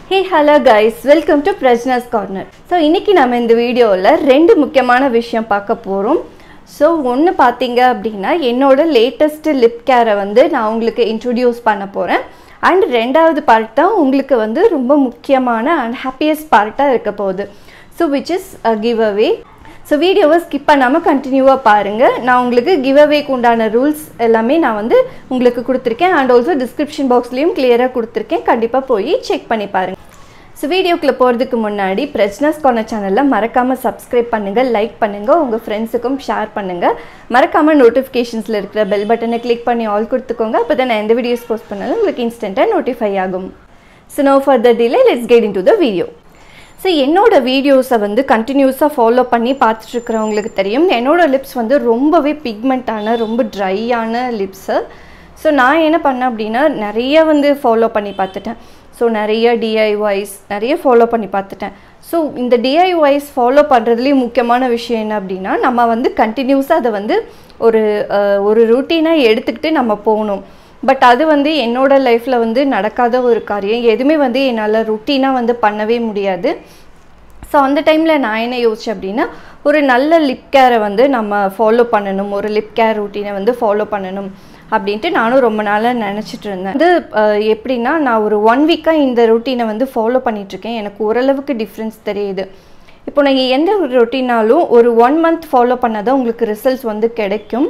hey hello guys welcome to Prajna's corner so இன்றைக்கி நம்ம இந்த வீடியோவில் ரெண்டு முக்கியமான விஷயம் பார்க்க போகிறோம் ஸோ ஒன்று பார்த்தீங்க அப்படின்னா என்னோட லேட்டஸ்ட்டு லிப் கேரை வந்து நான் உங்களுக்கு இன்ட்ரடியூஸ் பண்ண போகிறேன் அண்ட் ரெண்டாவது பார்ட் தான் உங்களுக்கு வந்து ரொம்ப முக்கியமான அண்ட் ஹாப்பியஸ்ட் பார்ட்டாக இருக்க போகுது so which is give away so வீடியோவை ஸ்கிப் பண்ணாமல் கண்டினியூவாக பாருங்கள் நான் உங்களுக்கு கிவ் அவேக்கு உண்டான ரூல்ஸ் எல்லாமே நான் வந்து உங்களுக்கு கொடுத்துருக்கேன் அண்ட் ஆல்சோ டிஸ்கிரிப்ஷன் பாக்ஸ்லேயும் கிளியராக கொடுத்துருக்கேன் கண்டிப்பாக போய் செக் பண்ணி பாருங்கள் ஸோ வீடியோக்குள்ளே போகிறதுக்கு முன்னாடி பிரஜ்னஸ் கார்னர் சேனலில் மறக்காமல் சப்ஸ்கிரைப் பண்ணுங்கள் லைக் பண்ணுங்கள் உங்கள் ஃப்ரெண்ட்ஸுக்கும் ஷேர் பண்ணுங்கள் மறக்காமல் நோட்டிஃபிகேஷன்ஸில் இருக்கிற பெல் பட்டனை கிளிக் பண்ணி ஆல் கொடுத்துக்கோங்க அப்போ தான் நான் எந்த வீடியோஸ் போஸ்ட் பண்ணாலும் உங்களுக்கு இன்ஸ்டண்ட்டாக நோட்டிஃபை ஆகும் so no further delay let's get into the video so என்னோட வீடியோஸை வந்து கண்டினியூஸாக ஃபாலோ பண்ணி பார்த்துட்ருக்கிறவங்களுக்கு தெரியும் என்னோட லிப்ஸ் வந்து ரொம்பவே பிக்மெண்ட்டான ரொம்ப ட்ரையான லிப்ஸு ஸோ நான் என்ன பண்ணேன் அப்படின்னா நிறைய வந்து ஃபாலோ பண்ணி பார்த்துட்டேன் ஸோ நிறைய டிஐஒய்ஸ் நிறைய ஃபாலோ பண்ணி பார்த்துட்டேன் ஸோ இந்த டிஐஒய்ஸ் ஃபாலோ பண்ணுறதுலேயும் முக்கியமான விஷயம் என்ன அப்படின்னா நம்ம வந்து கண்டினியூஸாக அதை வந்து ஒரு அஹ், ஒரு ரூட்டீனாக எடுத்துக்கிட்டு நம்ம போகணும் பட் அது வந்து என்னோட லைஃப்பில் வந்து நடக்காத ஒரு காரியம் எதுவுமே வந்து என்னால் ருட்டீனாக வந்து பண்ணவே முடியாது ஸோ அந்த டைமில் நான் என்ன யோசிச்சேன் அப்படின்னா ஒரு நல்ல லிப் கேரை வந்து நம்ம ஃபாலோ பண்ணணும் ஒரு லிப் கேர் ரூட்டீனை வந்து ஃபாலோ பண்ணணும் அப்படின்ட்டு நானும் ரொம்ப நாளாக நினச்சிட்டு இருந்தேன் அது அஹ், எப்படின்னா நான் ஒரு ஒன் வீக்காக இந்த ரொட்டீனை வந்து ஃபாலோ பண்ணிகிட்ருக்கேன் எனக்கு ஓரளவுக்கு டிஃப்ரென்ஸ் தெரியுது இப்போ நீங்கள் எந்த ஒரு ரொட்டீனாலும் ஒரு ஒன் மந்த் ஃபாலோ பண்ணால் தான் உங்களுக்கு ரிசல்ட்ஸ் வந்து கிடைக்கும்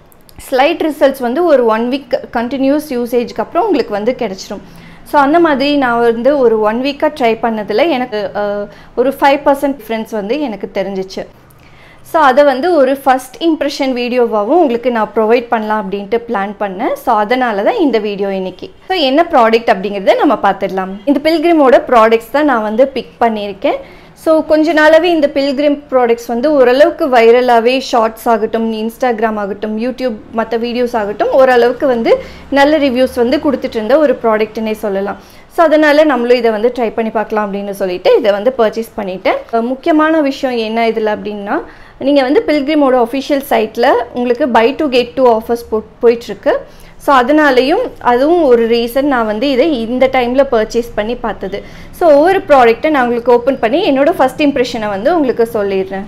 ஸ்லைட் ரிசல்ட்ஸ் வந்து ஒரு ஒன் வீக் கண்டினியூஸ் யூசேஜ்க்கு அப்புறம் உங்களுக்கு வந்து கிடச்சிரும் ஸோ அந்த மாதிரி நான் வந்து ஒரு ஒன் வீக்காக ட்ரை பண்ணதில் எனக்கு அஹ், ஒரு ஃபைவ் பர்சன்ட் டிஃப்ரென்ஸ் வந்து எனக்கு தெரிஞ்சிச்சு ஸோ அதை வந்து ஒரு ஃபஸ்ட் இம்ப்ரெஷன் வீடியோவாகவும் உங்களுக்கு நான் ப்ரொவைட் பண்ணலாம் அப்படின்ட்டு பிளான் பண்ணேன் ஸோ அதனால தான் இந்த வீடியோ இன்னைக்கு ஸோ என்ன ப்ராடக்ட் அப்படிங்கிறத நம்ம பார்த்துடலாம் இந்த பில்கிரிமோட ப்ராடக்ட்ஸ் தான் நான் வந்து பிக் பண்ணியிருக்கேன் ஸோ கொஞ்ச நாளாகவே இந்த பில்கிரிம் ப்ராடக்ட்ஸ் வந்து ஓரளவுக்கு வைரலாகவே ஷார்ட்ஸ் ஆகட்டும் இன்ஸ்டாகிராம் ஆகட்டும் யூடியூப் மற்ற வீடியோஸ் ஆகட்டும் ஓரளவுக்கு வந்து நல்ல ரிவ்யூஸ் வந்து கொடுத்துட்டு இருந்த ஒரு ப்ராடக்ட்னே சொல்லலாம் ஸோ அதனால் நம்மளும் இதை வந்து ட்ரை பண்ணி பார்க்கலாம் அப்படின்னு சொல்லிட்டு இதை வந்து பர்ச்சேஸ் பண்ணிட்டேன் அஹ் முக்கியமான விஷயம் என்ன இதில் அப்படின்னா நீங்கள் வந்து பில்கிரிமோட ஒஃபிஷியல் சைட்டில் உங்களுக்கு buy to get two offers போ போயிட்டுருக்கு ஸோ அதனாலையும் அதுவும் ஒரு ரீசன் நான் வந்து இதை இந்த டைமில் பர்ச்சேஸ் பண்ணி பார்த்தது ஸோ ஒவ்வொரு ப்ராடக்ட்டை நான் உங்களுக்கு ஓப்பன் பண்ணி என்னோட ஃபஸ்ட் இம்ப்ரெஷனை வந்து உங்களுக்கு சொல்லிடுறேன்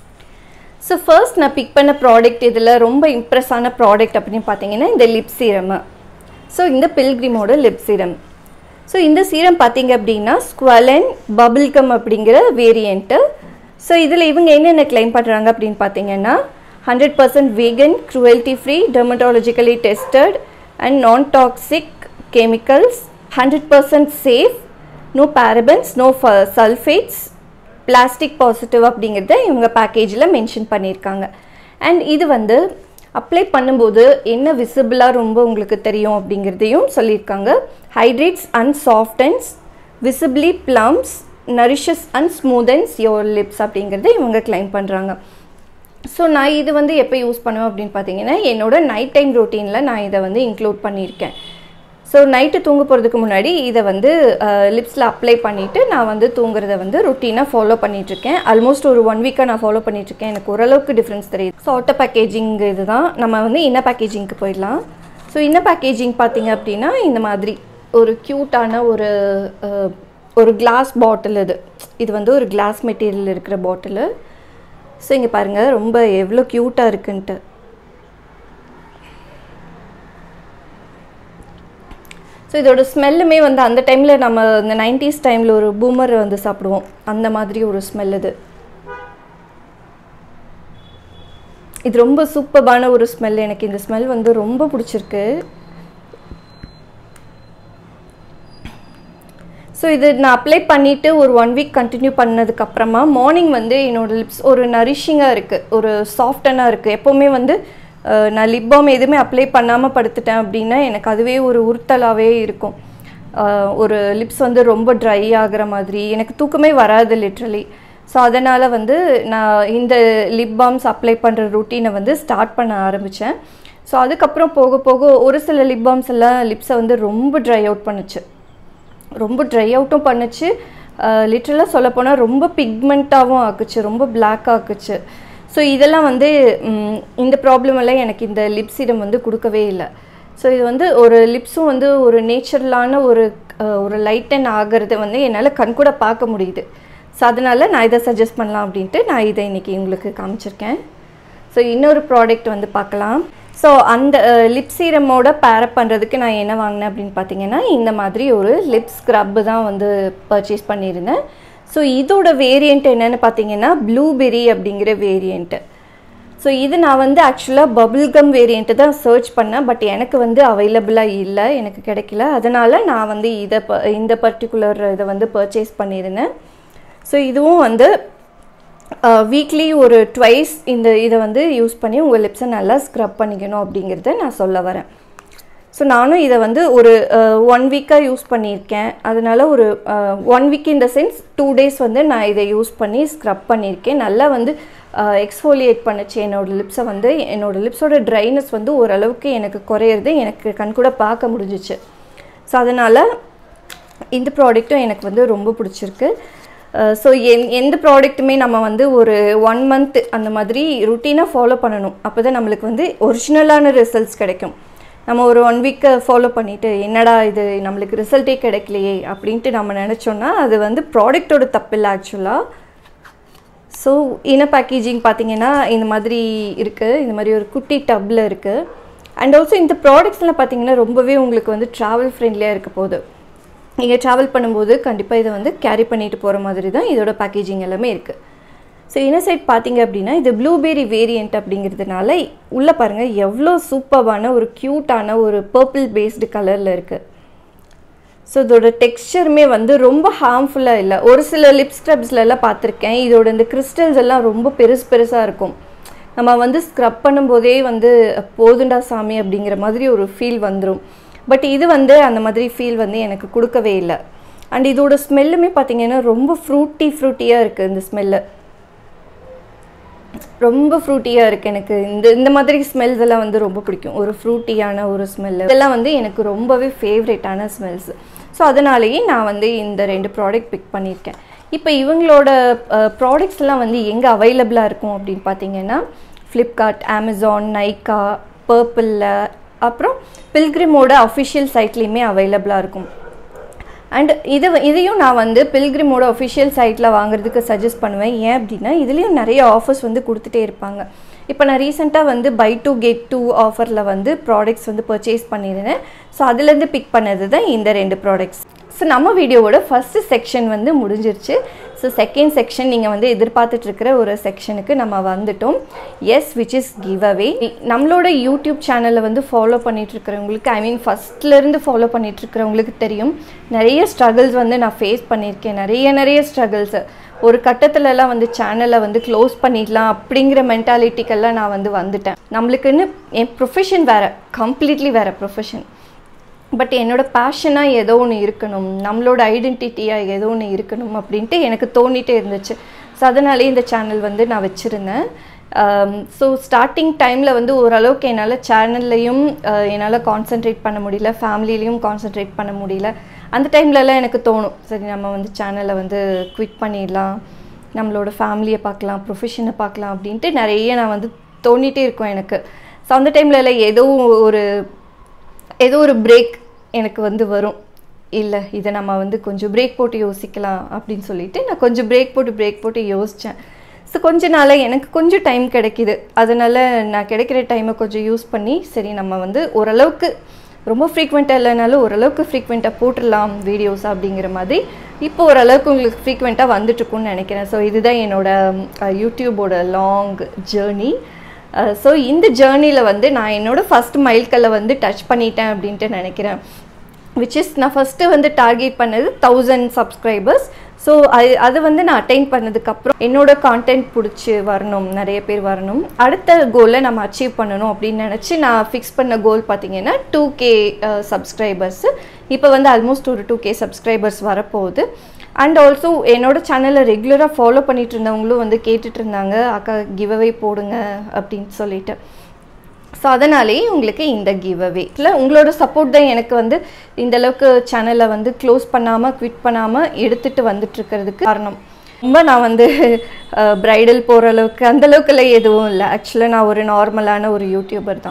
ஸோ ஃபர்ஸ்ட் நான் பிக் பண்ண ப்ராடக்ட் இதில் ரொம்ப இம்ப்ரெஸ்ஸான ப்ராடக்ட் அப்படின்னு பார்த்தீங்கன்னா இந்த லிப் சீரமு ஸோ இந்த பில்கிரிமோட லிப் சீரம் ஸோ இந்த சீரம் பார்த்தீங்க அப்படின்னா ஸ்குவலன் பபிள்கம் அப்படிங்கிற வேரியண்ட்டு ஸோ இதில் இவங்க என்னென்ன கிளைம் பண்ணுறாங்க அப்படின்னு பார்த்தீங்கன்னா hundred percent vegan cruelty free dermatologically tested and non toxic chemicals hundred percent safe no parabens no sulphates plastic positive அப்படிங்கிறத இவங்க பேக்கேஜில் மென்ஷன் பண்ணியிருக்காங்க அண்ட் இது வந்து அப்ளை பண்ணும்போது என்ன விசிபிளாக ரொம்ப உங்களுக்கு தெரியும் அப்படிங்கிறதையும் சொல்லியிருக்காங்க hydrates and softens visibly plumps nourishes and smoothens your lips அப்படிங்கிறத இவங்க கிளைம் பண்ணுறாங்க ஸோ நான் இது வந்து எப்போ யூஸ் பண்ணுவேன் அப்படின்னு பார்த்தீங்கன்னா என்னோட நைட் டைம் ரொட்டீனில் நான் இதை வந்து இன்க்ளூட் பண்ணியிருக்கேன் ஸோ நைட்டு தூங்க போகிறதுக்கு முன்னாடி இதை வந்து லிப்ஸில் அப்ளை பண்ணிவிட்டு நான் வந்து தூங்குறத வந்து ருட்டீனாக ஃபாலோ பண்ணிகிட்ருக்கேன் ஆல்மோஸ்ட் ஒரு ஒன் வீக்காக நான் ஃபாலோ பண்ணிகிட்ருக்கேன் எனக்கு ஓரளவுக்கு டிஃப்ரென்ஸ் தெரியுது ஸோ அவுட்டர் பேக்கேஜிங் இதுதான் நம்ம வந்து இன்ன பேக்கேஜிங்க்கு போயிடலாம் ஸோ இன்ன பேக்கேஜிங் பார்த்தீங்க அப்படின்னா இந்த மாதிரி ஒரு க்யூட்டான ஒரு அஹ், ஒரு கிளாஸ் பாட்டில் இது இது வந்து ஒரு கிளாஸ் மெட்டீரியல் இருக்கிற பாட்டிலு ஸோ இங்கே பாருங்கள் ரொம்ப எவ்வளோ க்யூட்டாக இருக்குன்ட்டு ஸோ இதோட ஸ்மெல்லுமே வந்து அந்த டைமில் நம்ம இந்த நைன்டிஸ் டைமில் ஒரு பூமர் வந்து சாப்பிடுவோம் அந்த மாதிரி ஒரு ஸ்மெல் இது இது ரொம்ப சூப்பர்பான ஒரு ஸ்மெல் எனக்கு இந்த ஸ்மெல் வந்து ரொம்ப பிடிச்சிருக்கு ஸோ இது நான் அப்ளை பண்ணிவிட்டு ஒரு ஒன் வீக் கண்டினியூ பண்ணதுக்கப்புறமா மார்னிங் வந்து என்னோட லிப்ஸ் ஒரு நரிஷிங்காக இருக்குது ஒரு சாஃப்டனாக இருக்குது எப்போவுமே வந்து அஹ், நான் லிப் பாம் எதுவுமே அப்ளை பண்ணாமல் படுத்துட்டேன் அப்படின்னா எனக்கு அதுவே ஒரு உறுத்தலாகவே இருக்கும் அஹ், ஒரு லிப்ஸ் வந்து ரொம்ப ட்ரை ஆகுற மாதிரி எனக்கு தூக்கமே வராது லிட்ரலி ஸோ அதனால் வந்து நான் இந்த லிப் பாம்ஸ் அப்ளை பண்ணுற ருட்டீனை வந்து ஸ்டார்ட் பண்ண ஆரம்பித்தேன் ஸோ அதுக்கப்புறம் போக போக ஒரு சில லிப் பாம்ஸ் எல்லாம் லிப்ஸை வந்து ரொம்ப ட்ரை அவுட் பண்ணுச்சு ரொம்ப ட்ரை அவுட்டும் பண்ணுச்சு லிட்ரலாக சொல்லப்போனால் ரொம்ப பிக்மெண்ட்டாகவும் ஆக்குச்சு ரொம்ப பிளாக் ஆக்குச்சு ஸோ இதெல்லாம் வந்து ம், இந்த ப்ராப்ளம் எல்லாம் எனக்கு இந்த லிப் சீரம் வந்து கொடுக்கவே இல்லை ஸோ இது வந்து ஒரு லிப்ஸும் வந்து ஒரு நேச்சுரலான ஒரு ஒரு லைட்டன் ஆகிறது வந்து என்னால் கண்கூட பார்க்க முடியுது ஸோ அதனால் நான் இதை சஜஸ்ட் பண்ணலாம் அப்படின்ட்டு நான் இதை இன்றைக்கி உங்களுக்கு காமிச்சிருக்கேன் ஸோ இன்னொரு ப்ராடக்ட் வந்து பார்க்கலாம் ஸோ அந்த லிப் சீரமோட பேரப் பண்ணுறதுக்கு நான் என்ன வாங்கினேன் அப்படின்னு பார்த்தீங்கன்னா இந்த மாதிரி ஒரு லிப் ஸ்க்ரப்பு தான் வந்து பர்ச்சேஸ் பண்ணியிருந்தேன் ஸோ இதோட வேரியண்ட் என்னென்னு பார்த்தீங்கன்னா ப்ளூபெரி அப்படிங்கிற வேரியண்ட்டு ஸோ இது நான் வந்து ஆக்சுவலாக பபுள்கம் வேரியண்ட்டு தான் சர்ச் பண்ணேன் பட் எனக்கு வந்து அவைலபிளாக இல்லை எனக்கு கிடைக்கல அதனால் நான் வந்து இதை ப இந்த பர்டிகுலர் இதை வந்து பர்ச்சேஸ் பண்ணியிருந்தேன் ஸோ இதுவும் வந்து வீக்லி ஒரு ட்வைஸ் இந்த இதை வந்து யூஸ் பண்ணி உங்கள் லிப்ஸை நல்லா ஸ்க்ரப் பண்ணிக்கணும் அப்படிங்கிறத நான் சொல்ல வரேன் ஸோ நானும் இதை வந்து ஒரு ஒன் வீக்காக யூஸ் பண்ணியிருக்கேன் அதனால் ஒரு ஒன் வீக் இந்த சென்ஸ் டூ டேஸ் வந்து நான் இதை யூஸ் பண்ணி ஸ்க்ரப் பண்ணியிருக்கேன் நல்லா வந்து எக்ஸ்ஃபோலியேட் பண்ணுச்சு என்னோடய லிப்ஸை வந்து என்னோடய லிப்ஸோட ட்ரைனஸ் வந்து ஓரளவுக்கு எனக்கு குறையிறது எனக்கு கண் கூட பார்க்க முடிஞ்சிச்சு ஸோ அதனால் இந்த ப்ராடக்ட்டும் எனக்கு வந்து ரொம்ப பிடிச்சிருக்கு ஸோ எந் எந்த ப்ராடக்ட்டுமே நம்ம வந்து ஒரு ஒன் மந்த் அந்த மாதிரி ருட்டீனாக ஃபாலோ பண்ணணும் அப்போ தான் நம்மளுக்கு வந்து ஒரிஜினலான ரிசல்ட்ஸ் கிடைக்கும் நம்ம ஒரு ஒன் வீக்கை ஃபாலோ பண்ணிவிட்டு என்னடா இது நம்மளுக்கு ரிசல்ட்டே கிடைக்கலையே அப்படின்ட்டு நம்ம நினச்சோன்னா அது வந்து ப்ராடக்டோட தப்பு இல்லை ஆக்சுவலாக ஸோ இன பேக்கேஜிங் பார்த்தீங்கன்னா இந்த மாதிரி இருக்குது இந்த மாதிரி ஒரு குட்டி டப்பில் இருக்குது அண்ட் ஆல்சோ இந்த ப்ராடக்ட்ஸ்லாம் பார்த்தீங்கன்னா ரொம்பவே உங்களுக்கு வந்து ட்ராவல் ஃப்ரெண்ட்லியாக இருக்க போகுது நீங்கள் ட்ராவல் பண்ணும்போது கண்டிப்பாக இதை வந்து கேரி பண்ணிட்டு போகிற மாதிரி தான் இதோட பேக்கேஜிங் எல்லாமே இருக்குது ஸோ இன்னர் சைட் பார்த்தீங்க அப்படின்னா இது ப்ளூபெரி வேரியண்ட் அப்படிங்கிறதுனால உள்ளே பாருங்கள் எவ்வளோ சூப்பர்வான ஒரு க்யூட்டான ஒரு பர்பிள் பேஸ்டு கலரில் இருக்குது ஸோ இதோட டெக்ஸ்சருமே வந்து ரொம்ப ஹார்ம்ஃபுல்லாக இல்லை ஒரு சில லிப் ஸ்க்ரப்ஸ்லலாம் பார்த்துருக்கேன் இதோட இந்த கிறிஸ்டல்ஸ் எல்லாம் ரொம்ப பெருசு பெருசாக இருக்கும் நம்ம வந்து ஸ்க்ரப் பண்ணும்போதே வந்து போதுண்டா சாமி அப்படிங்கிற மாதிரி ஒரு ஃபீல் வந்துடும் பட் இது வந்து அந்த மாதிரி ஃபீல் வந்து எனக்கு கொடுக்கவே இல்லை அண்ட் இதோட ஸ்மெல்லுமே பார்த்தீங்கன்னா ரொம்ப ஃப்ரூட்டி ஃப்ரூட்டியாக இருக்குது இந்த ஸ்மெல்லு ரொம்ப ஃப்ரூட்டியாக இருக்குது எனக்கு இந்த இந்த மாதிரி ஸ்மெல்ஸ் எல்லாம் வந்து ரொம்ப பிடிக்கும் ஒரு ஃப்ரூட்டியான ஒரு ஸ்மெல்லு இதெல்லாம் வந்து எனக்கு ரொம்பவே ஃபேவரேட்டான ஸ்மெல்ஸ் ஸோ அதனாலேயே நான் வந்து இந்த ரெண்டு ப்ராடக்ட் பிக் பண்ணியிருக்கேன் இப்போ இவங்களோட ப்ராடக்ட்ஸ்லாம் வந்து எங்கே அவைலபிளாக இருக்கும் அப்படின்னு பார்த்தீங்கன்னா ஃப்ளிப்கார்ட் அமேசான் நைக்கா பர்பிளில் அப்புறம் பில்கிரிமோட அஃபிஷியல் சைட்லேயுமே அவைலபிளாக இருக்கும் அண்ட் இது இதையும் நான் வந்து பில்கிரிமோட அஃபிஷியல் சைட்டில் வாங்குறதுக்கு சஜஸ்ட் பண்ணுவேன் ஏன் அப்படின்னா இதுலேயும் நிறைய ஆஃபர்ஸ் வந்து கொடுத்துட்டே இருப்பாங்க இப்போ நான் ரீசெண்டாக வந்து பை டூ கெட் டூ ஆஃபரில் வந்து ப்ராடக்ட்ஸ் வந்து பர்ச்சேஸ் பண்ணியிருந்தேன் ஸோ அதுலேருந்து பிக் பண்ணது தான் இந்த ரெண்டு ப்ராடக்ட்ஸ் ஸோ நம்ம வீடியோவோட ஃபஸ்ட்டு செக்ஷன் வந்து முடிஞ்சிருச்சு ஸோ செகண்ட் செக்ஷன் நீங்கள் வந்து எதிர்பார்த்துட்ருக்கிற ஒரு செக்ஷனுக்கு நம்ம வந்துட்டோம் yes which is give away நம்மளோட யூடியூப் சேனலை வந்து ஃபாலோ பண்ணிகிட்ருக்கிறவங்களுக்கு ஐ மீன் ஃபஸ்ட்லேருந்து ஃபாலோ பண்ணிகிட்ருக்கிறவங்களுக்கு தெரியும் நிறைய ஸ்ட்ரகிள்ஸ் வந்து நான் ஃபேஸ் பண்ணியிருக்கேன் நிறைய நிறைய ஸ்ட்ரகிள்ஸு ஒரு கட்டத்துலலாம் வந்து சேனலை வந்து க்ளோஸ் பண்ணிடலாம் அப்படிங்கிற மென்டாலிட்டிக்கெல்லாம் நான் வந்து வந்துட்டேன் நம்மளுக்குன்னு என் ப்ரொஃபஷன் வேறு கம்ப்ளீட்லி வேறு ப்ரொஃபஷன் பட் என்னோடய பேஷனாக ஏதோ ஒன்று இருக்கணும் நம்மளோட ஐடென்டிட்டியாக ஏதோ ஒன்று இருக்கணும் அப்படின்ட்டு எனக்கு தோணிகிட்டே இருந்துச்சு ஸோ அதனாலே இந்த சேனல் வந்து நான் வச்சுருந்தேன் ஸோ ஸ்டார்டிங் டைமில் வந்து ஓரளவுக்கு என்னால் சேனல்லையும் என்னால் கான்சென்ட்ரேட் பண்ண முடியல ஃபேமிலிலையும் கான்சென்ட்ரேட் பண்ண முடியல அந்த டைம்லலாம் எனக்கு தோணும் சரி நம்ம வந்து சேனலை வந்து குவிட் பண்ணிடலாம் நம்மளோட ஃபேமிலியை பார்க்கலாம் ப்ரொஃபஷனை பார்க்கலாம் அப்படின்ட்டு நிறைய நான் வந்து தோண்டிகிட்டே இருக்கும் எனக்கு ஸோ அந்த டைம்லலாம் ஏதோ ஒரு ஏதோ ஒரு பிரேக் எனக்கு வந்து வரும் இல்லை இதை நம்ம வந்து கொஞ்சம் பிரேக் போட்டு யோசிக்கலாம் அப்படின்னு சொல்லிட்டு நான் கொஞ்சம் பிரேக் போட்டு பிரேக் போட்டு யோசித்தேன் ஸோ கொஞ்ச நாளாக எனக்கு கொஞ்சம் டைம் கிடைக்கிது அதனால் நான் கிடைக்கிற டைமை கொஞ்சம் யூஸ் பண்ணி சரி நம்ம வந்து ஓரளவுக்கு ரொம்ப ஃப்ரீக்வெண்ட்டாக இல்லைனாலும் ஓரளவுக்கு ஃப்ரீக்வெண்ட்டாக போட்டுடலாம் வீடியோஸ் அப்படிங்கிற மாதிரி இப்போ ஓரளவுக்கு உங்களுக்கு ஃப்ரீக்வெண்ட்டாக வந்துட்டுருக்குன்னு நினைக்கிறேன் ஸோ இதுதான் என்னோடய யூடியூபோட லாங் ஜேர்னி ஸோ இந்த ஜேர்னியில் வந்து நான் என்னோடய ஃபஸ்ட் மைல்கல்லை வந்து டச் பண்ணிட்டேன் அப்படின்ட்டு நினைக்கிறேன் விச் இஸ் நான் ஃபஸ்ட்டு வந்து டார்கெட் பண்ணது தௌசண்ட் சப்ஸ்கிரைபர்ஸ் ஸோ அது அது வந்து நான் அட்டைன் பண்ணதுக்கப்புறம் என்னோட கான்டென்ட் பிடிச்சி வரணும் நிறைய பேர் வரணும் அடுத்த கோலை நம்ம அச்சீவ் பண்ணணும் அப்படின்னு நினச்சி நான் ஃபிக்ஸ் பண்ண கோல் பார்த்தீங்கன்னா டூ கே சப்ஸ்கிரைபர்ஸு இப்போ வந்து ஆல்மோஸ்ட் ஒரு டூ கே சப்ஸ்கிரைபர்ஸ் வரப்போகுது அண்ட் ஆல்சோ என்னோட சேனலை ரெகுலராக ஃபாலோ பண்ணிட்டு இருந்தவங்களும் வந்து கேட்டுட்டு இருந்தாங்க அக்கா கிவ் அவே போடுங்க அப்படின்னு சொல்லிட்டு ஸோ அதனாலேயே உங்களுக்கு இந்த கிவ் அவே இல்லை உங்களோட சப்போர்ட் தான் எனக்கு வந்து இந்த அளவுக்கு சேனலை வந்து க்ளோஸ் பண்ணாமல் குவிட் பண்ணாமல் எடுத்துகிட்டு வந்துட்டுருக்கிறதுக்கு காரணம் ரொம்ப நான் வந்து ப்ரைடல் போகிற அளவுக்கு அந்த அளவுக்குலாம் எதுவும் இல்லை ஆக்சுவலாக நான் ஒரு நார்மலான ஒரு யூடியூபர் தான்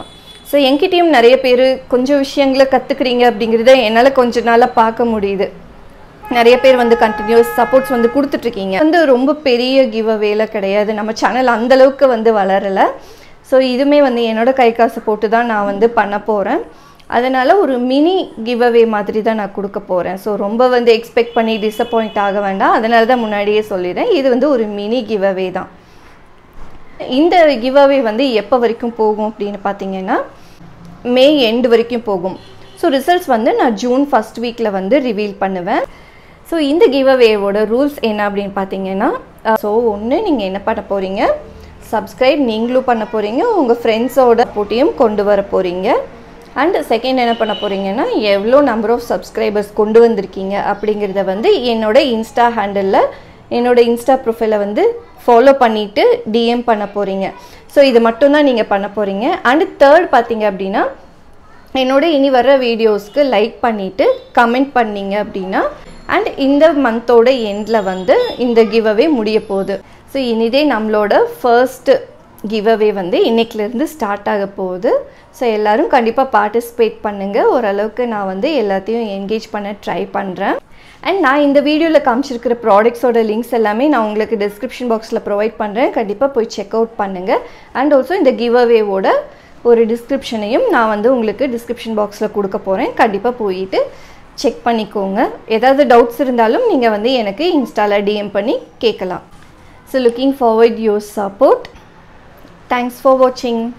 ஸோ என்கிட்டயும் நிறைய பேர் கொஞ்சம் விஷயங்களை கற்றுக்குறீங்க அப்படிங்கிறத என்னால் கொஞ்ச நாளாக பார்க்க முடியுது நிறைய பேர் வந்து கண்டினியூஸ் சப்போர்ட்ஸ் வந்து கொடுத்துட்ருக்கீங்க வந்து ரொம்ப பெரிய கிவ் அவேல கிடையாது நம்ம சேனல் அந்தளவுக்கு வந்து வளரலை ஸோ இதுவுமே வந்து என்னோட கை காசு போட்டு தான் நான் வந்து பண்ண போகிறேன் அதனால் ஒரு மினி கிவ் அவே மாதிரி தான் நான் கொடுக்க போகிறேன் ஸோ ரொம்ப வந்து எக்ஸ்பெக்ட் பண்ணி டிசப்பாயிண்ட் ஆக வேண்டாம் அதனால தான் முன்னாடியே சொல்லிடுறேன் இது வந்து ஒரு மினி கிவ் அவே தான் இந்த கிவ் அவே வந்து எப்போ வரைக்கும் போகும் அப்படின்னு பார்த்தீங்கன்னா மே எண்டு வரைக்கும் போகும் ஸோ ரிசல்ட்ஸ் வந்து நான் ஜூன் ஃபஸ்ட் வீக்கில் வந்து ரிவீல் பண்ணுவேன் ஸோ இந்த கிவ் அவேவோட ரூல்ஸ் என்ன அப்படின்னு பார்த்தீங்கன்னா ஸோ ஒன்று நீங்கள் என்ன பண்ண போகிறீங்க சப்ஸ்கிரைப் நீங்களும் பண்ண போகிறீங்க உங்கள் ஃப்ரெண்ட்ஸோட போட்டியும் கொண்டு வர போகிறீங்க அண்ட் செகண்ட் என்ன பண்ண போகிறீங்கன்னா எவ்வளோ நம்பர் ஆஃப் சப்ஸ்கிரைபர்ஸ் கொண்டு வந்திருக்கீங்க அப்படிங்கிறத வந்து என்னோட இன்ஸ்டா ஹேண்டலில் என்னோட இன்ஸ்டா ப்ரொஃபைலை வந்து ஃபாலோ பண்ணிவிட்டு டிஎம் பண்ண போகிறீங்க ஸோ இது மட்டும்தான் நீங்கள் பண்ண போகிறீங்க அண்ட் தேர்ட் பார்த்தீங்க அப்படின்னா என்னோட இனி வர்ற வீடியோஸ்க்கு லைக் பண்ணிவிட்டு கமெண்ட் பண்ணீங்க அப்படின்னா அண்ட் இந்த மந்தோட எண்டில் வந்து இந்த கிவ் அவே முடிய போகுது ஸோ இனிதே நம்மளோட ஃபர்ஸ்ட் கிவ் அவே வந்து இன்னைக்குலேருந்து ஸ்டார்ட் ஆக போகுது ஸோ எல்லோரும் கண்டிப்பாக பார்ட்டிசிபேட் பண்ணுங்கள் ஓரளவுக்கு நான் வந்து எல்லாத்தையும் என்கேஜ் பண்ண ட்ரை பண்ணுறேன் அண்ட் நான் இந்த வீடியோவில் காமிச்சிருக்கிற ப்ராடக்ட்ஸோட லிங்க்ஸ் எல்லாமே நான் உங்களுக்கு டிஸ்கிரிப்ஷன் பாக்ஸில் ப்ரொவைட் பண்ணுறேன் கண்டிப்பாக போய் செக் அவுட் பண்ணுங்கள் அண்ட் ஆல்சோ இந்த கிவ் அவேவோட ஒரு டிஸ்கிரிப்ஷனையும் நான் வந்து உங்களுக்கு டிஸ்கிரிப்ஷன் பாக்ஸில் கொடுக்க போகிறேன் கண்டிப்பாக போயிட்டு செக் பண்ணிக்கோங்க ஏதாவது டவுட்ஸ் இருந்தாலும் நீங்கள் வந்து எனக்கு இன்ஸ்டாவில் டிஎம் பண்ணி கேட்கலாம் so looking forward your support thanks for வாட்சிங்